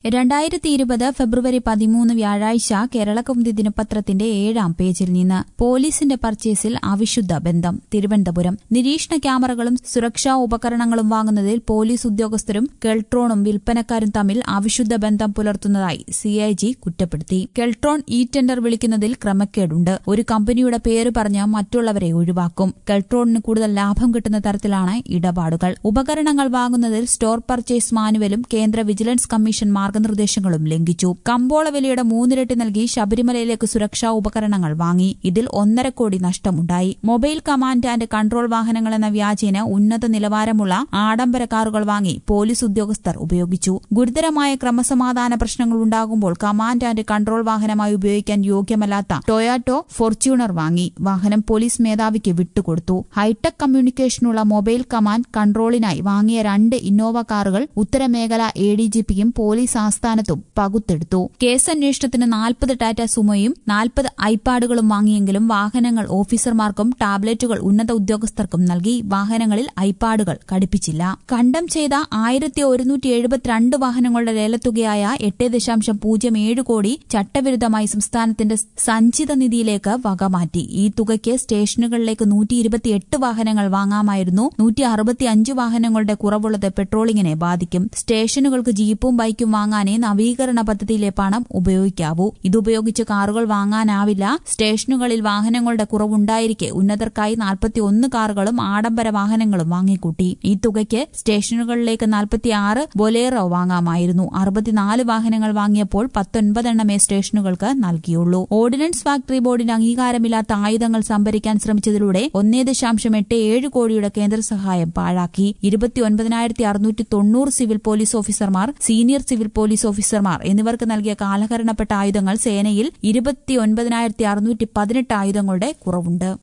രണ്ടായിരത്തി ഇരുപത് ഫെബ്രുവരി പതിമൂന്ന് വ്യാഴാഴ്ച കേരളകൗമുദി ദിനപത്രത്തിന്റെ ഏഴാം പേജിൽ നിന്ന് പോലീസിന്റെ പർച്ചേസിൽ അവിശുദ്ധ ബന്ധം തിരുവനന്തപുരം നിരീക്ഷണ ക്യാമറകളും സുരക്ഷാ ഉപകരണങ്ങളും വാങ്ങുന്നതിൽ പോലീസ് ഉദ്യോഗസ്ഥരും കെൽട്രോണും വിൽപ്പനക്കാരും തമ്മിൽ അവിശുദ്ധ ബന്ധം പുലർത്തുന്നതായി സിഐജി കുറ്റപ്പെടുത്തി കെൽട്രോൺ ഇ ടെൻഡർ വിളിക്കുന്നതിൽ ക്രമക്കേടുണ്ട് ഒരു കമ്പനിയുടെ പേര് പറഞ്ഞ് മറ്റുള്ളവരെ ഒഴിവാക്കും കെൽട്രോണിന് കൂടുതൽ ലാഭം കിട്ടുന്ന തരത്തിലാണ് ഇടപാടുകൾ ഉപകരണങ്ങൾ വാങ്ങുന്നതിൽ സ്റ്റോർ പർച്ചേസ് മാനുവലും കേന്ദ്ര വിജിലൻസ് കമ്മീഷൻ മാർഗനിർദ്ദേശങ്ങളും ലംഘിച്ചു കമ്പോള വിലയുടെ മൂന്നിരട്ടി നൽകി ശബരിമലയിലേക്ക് സുരക്ഷാ ഉപകരണങ്ങൾ വാങ്ങി ഇതിൽ ഒന്നര കോടി നഷ്ടമുണ്ടായി മൊബൈൽ കമാൻഡ് ആൻഡ് കൺട്രോൾ വാഹനങ്ങൾ എന്ന വ്യാജേന ഉന്നത നിലവാരമുള്ള ആഡംബര കാറുകൾ വാങ്ങി പോലീസ് ഉദ്യോഗസ്ഥർ ഉപയോഗിച്ചു ഗുരുതരമായ ക്രമസമാധാന പ്രശ്നങ്ങൾ ഉണ്ടാകുമ്പോൾ കമാൻഡ് ആൻഡ് കൺട്രോൾ വാഹനമായി ഉപയോഗിക്കാൻ യോഗ്യമല്ലാത്ത ടൊയാറ്റോ ഫോർച്യൂണർ വാങ്ങി വാഹനം പോലീസ് മേധാവിക്ക് വിട്ടുകൊടുത്തു ഹൈടെക് കമ്മ്യൂണിക്കേഷനുള്ള മൊബൈൽ കമാൻഡ് കൺട്രോളിനായി വാങ്ങിയ രണ്ട് ഇന്നോവ കാറുകൾ ഉത്തരമേഖല എ ഡി ജി പിയും പോലീസ് ആസ്ഥാനത്തും പകുത്തെടുത്തു കേസന്വേഷണത്തിന് നാൽപ്പത് ടാറ്റ സുമോയും നാൽപ്പത് ഐപാഡുകളും വാങ്ങിയെങ്കിലും വാഹനങ്ങൾ ഓഫീസർമാർക്കും ടാബ്ലറ്റുകൾ ഉന്നത ഉദ്യോഗസ്ഥർക്കും നൽകി വാഹനങ്ങളിൽ ഐപാഡുകൾ ഘടിപ്പിച്ചില്ല കണ്ടം ചെയ്ത ആയിരത്തി ഒരുന്നൂറ്റി എഴുപത്തിരണ്ട് വാഹനങ്ങളുടെ ലേലത്തുകയായ എട്ട് ദശാംശം പൂജ്യം ഏഴ് കോടി ചട്ടവിരുദ്ധമായി സംസ്ഥാനത്തിന്റെ സഞ്ചിത നിധിയിലേക്ക് വകമാറ്റി ഈ തുകയ്ക്ക് സ്റ്റേഷനുകളിലേക്ക് നൂറ്റി ഇരുപത്തിയെട്ട് വാഹനങ്ങൾ വാങ്ങാമായിരുന്നു നൂറ്റി അറുപത്തിയഞ്ച് വാഹനങ്ങളുടെ കുറവുള്ളത് പെട്രോളിങ്ങിനെ ബാധിക്കും സ്റ്റേഷനുകൾക്ക് ജീപ്പും ബൈക്കും വാങ്ങാനേ നവീകരണ പദ്ധതിയിലെ പണം ഉപയോഗിക്കാവൂ ഇതുപയോഗിച്ച് കാറുകൾ വാങ്ങാനാവില്ല സ്റ്റേഷനുകളിൽ വാഹനങ്ങളുടെ കുറവുണ്ടായിരിക്കെ ഉന്നതർക്കായി നാൽപ്പത്തിയൊന്ന് കാറുകളും ആഡംബര വാഹനങ്ങളും വാങ്ങിക്കൂട്ടി ഈ തുകയ്ക്ക് സ്റ്റേഷനുകളിലേക്ക് നാൽപ്പത്തിയാറ് ബൊലേറോ വാങ്ങാമായിരുന്നു അറുപത്തിനാല് വാഹനങ്ങൾ വാങ്ങിയപ്പോൾ പത്തൊൻപതെണ്ണമേ സ്റ്റേഷനുകൾക്ക് നൽകിയുള്ളൂ ഓർഡിനൻസ് ഫാക്ടറി ബോർഡിന് അംഗീകാരമില്ലാത്ത ആയുധങ്ങൾ സംഭരിക്കാൻ ശ്രമിച്ചതിലൂടെ ഒന്നേ ദശാംശം എട്ട് ഏഴ് കോടിയുടെ കേന്ദ്ര സഹായം പാഴാക്കി ഇരുപത്തിയൊൻപതിനായിരത്തി അറുന്നൂറ്റി തൊണ്ണൂറ് സിവിൽ പോലീസ് ഓഫീസർമാർ സീനിയർ സിവിൽ പോലീസ് ഓഫീസർമാർ എന്നിവർക്ക് നൽകിയ കാലഹരണപ്പെട്ട ആയുധങ്ങൾ സേനയിൽ ഇരുപത്തിയൊൻപതിനായിരത്തി അറുന്നൂറ്റി പതിനെട്ട് ആയുധങ്ങളുടെ കുറവുണ്ട്